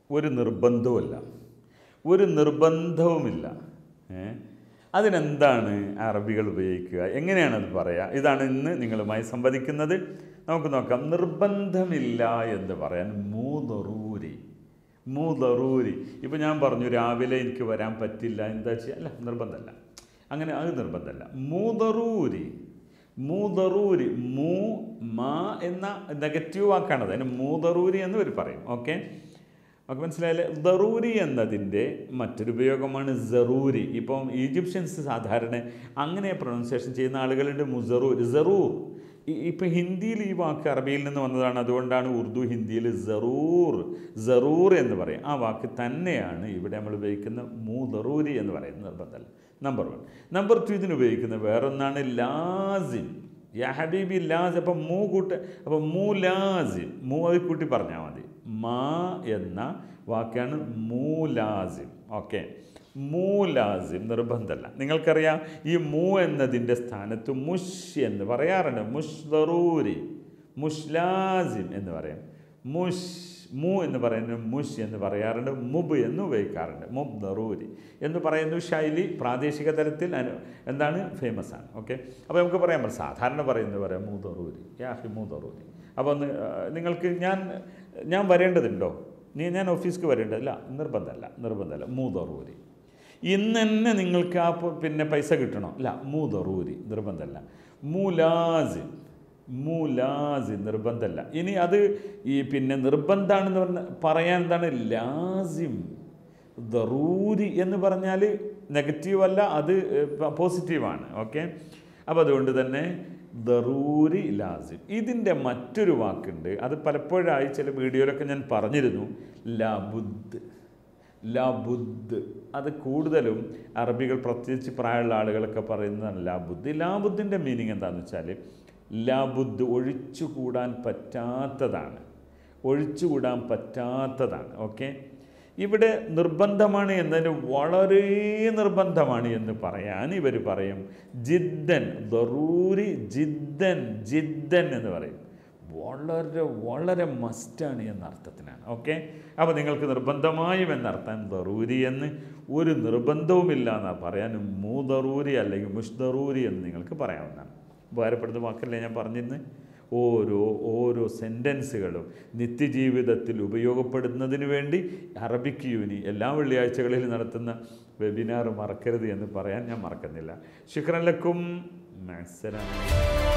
ഒരു നിർബന്ധവുമില്ല ഒരു നിർബന്ധവുമില്ല ഏ? അതിനെന്താണ് അറബികൾ ഉപയോഗിക്കുക എങ്ങനെയാണ് അത് പറയുക ഇതാണ് ഇന്ന് നിങ്ങളുമായി സംവദിക്കുന്നത് നമുക്ക് നോക്കാം നിർബന്ധമില്ല എന്ന് പറയാൻ മൂതറൂരി മൂതറൂരി ഇപ്പം ഞാൻ പറഞ്ഞു രാവിലെ എനിക്ക് വരാൻ പറ്റില്ല എന്താ ചെയ്യുക അല്ല നിർബന്ധമല്ല അങ്ങനെ അത് നിർബന്ധമല്ല മൂതറൂരി മൂതറൂരി മൂ മാ എന്ന നെഗറ്റീവ് വാക്കാണത് അതിന് മൂതറൂരി എന്ന് ഇവർ പറയും ഓക്കെ നമുക്ക് മനസ്സിലായാലേ ദറൂരി എന്നതിൻ്റെ മറ്റൊരു ഉപയോഗമാണ് സറൂരി ഇപ്പം ഈജിപ്ഷ്യൻസ് സാധാരണ അങ്ങനെ പ്രൊണൗൺസിയേഷൻ ചെയ്യുന്ന ആളുകളുണ്ട് മുസറൂർ സറൂർ ഇപ്പം ഹിന്ദിയിൽ ഈ വാക്ക് അറബിയിൽ നിന്ന് വന്നതാണ് അതുകൊണ്ടാണ് ഉറുദു ഹിന്ദിയിൽ സറൂർ സറൂർ എന്ന് പറയും ആ വാക്ക് തന്നെയാണ് ഇവിടെ നമ്മൾ ഉപയോഗിക്കുന്ന മൂദറൂരി എന്ന് പറയുന്നത് നിർബന്ധമല്ല നമ്പർ വൺ നമ്പർ ടു ഇതിന് ഉപയോഗിക്കുന്നത് വേറൊന്നാണ് ലാസിം യാ ഹബീബി ലാസ് അപ്പം മൂ കൂട്ട് അപ്പം മൂ ലാസിം മൂ അത് കൂട്ടി പറഞ്ഞാൽ മതി മാ എന്ന വാക്കാണ് മൂലാസിം ഓക്കെ മൂലാസിം നിർബന്ധമല്ല നിങ്ങൾക്കറിയാം ഈ മൂ എന്നതിൻ്റെ സ്ഥാനത്ത് മുഷ് എന്ന് പറയാറുണ്ട് മുഷ് ദറൂരി മുഷ് ലാസിം എന്ന് പറയും മുഷ് മു എന്ന് പറയുന്നത് മുഷ് എന്ന് പറയാറുണ്ട് മുബ് എന്ന് ഉപയോഗിക്കാറുണ്ട് മുബ് ദറൂരി എന്ന് പറയുന്ന ശൈലി പ്രാദേശിക തലത്തിൽ അനു- എന്താണ് ഫേമസ് ആണ് ഓക്കെ അപ്പോൾ നമുക്ക് പറയാൻ പറ്റും സാധാരണ പറയുന്നത് പറയാം മൂ ദറൂരി യാഹി മൂ ദറൂരി അപ്പോൾ ഒന്ന് ആ, നിങ്ങൾക്ക് ഞാൻ ഞാൻ വരേണ്ടതുണ്ടോ നീ ഞാൻ ഓഫീസിക്ക് വരേണ്ടതില്ല നിർബന്ധമല്ല നിർബന്ധമല്ല മൂ ദറൂരി ഇന്ന് തന്നെ നിങ്ങൾക്ക് ആ പ- പിന്നെ പൈസ കിട്ടണോ അല്ല മൂ ദറൂരി നിർബന്ധമല്ല മൂലാസിം മൂലാസി നിർബന്ധമല്ല ഇനി അത് ഈ പിന്നെ നിർബന്ധമാണെന്ന് പറഞ്ഞ പറയാൻ എന്താണ് ലാസിം ദറൂരി എന്ന് പറഞ്ഞാൽ നെഗറ്റീവ് അല്ല അത് പോസിറ്റീവാണ് ഓക്കെ അപ്പോൾ അതുകൊണ്ട് തന്നെ ദറൂരി ലാസിം ഇതിൻ്റെ മറ്റൊരു വാക്കുണ്ട് അത് പലപ്പോഴായി ചില വീഡിയോയിലൊക്കെ ഞാൻ പറഞ്ഞിരുന്നു ലബുദ് ലാബുദ് അത് കൂടുതലും അറബികൾ പ്രത്യേകിച്ച് പ്രായമുള്ള ആളുകളൊക്കെ പറയുന്നതാണ് ലാബുദ് ലാബുദ്ദിൻ്റെ മീനിങ് എന്താണെന്ന് വെച്ചാൽ ലാബുദ് ഒഴിച്ചുകൂടാൻ പറ്റാത്തതാണ് ഒഴിച്ചുകൂടാൻ പറ്റാത്തതാണ് ഓക്കെ ഇവിടെ നിർബന്ധമാണ് എന്നതിന് വളരെ നിർബന്ധമാണ് എന്ന് പറയാൻ ഇവർ പറയും ജിദ്ദൻ ദറൂരി ജിദ്ദൻ ജിദ്ദൻ എന്ന് പറയും വളരെ വളരെ മസ്റ്റാണ് എന്ന അർത്ഥത്തിനാണ് ഓക്കെ അപ്പോൾ നിങ്ങൾക്ക് നിർബന്ധമായും എന്നർത്ഥം ദറൂരി എന്ന് ഒരു നിർബന്ധവുമില്ല എന്നാണ് പറയാൻ മൂദറൂരി അല്ലെങ്കിൽ മുഷ്ദറൂരി എന്ന് നിങ്ങൾക്ക് പറയാവുന്നതാണ് ഉപകാരപ്പെടുന്ന വാക്കല്ലേ ഞാൻ പറഞ്ഞിരുന്നത് ഓരോ ഓരോ സെൻറ്റൻസുകളും നിത്യജീവിതത്തിൽ ഉപയോഗപ്പെടുന്നതിന് വേണ്ടി അറബിക് യൂനി എല്ലാ വെള്ളിയാഴ്ചകളിൽ നടത്തുന്ന വെബിനാർ മറക്കരുത് എന്ന് പറയാൻ ഞാൻ മറക്കുന്നില്ല ശുക്രൻ ലക്കും മാക്സലാം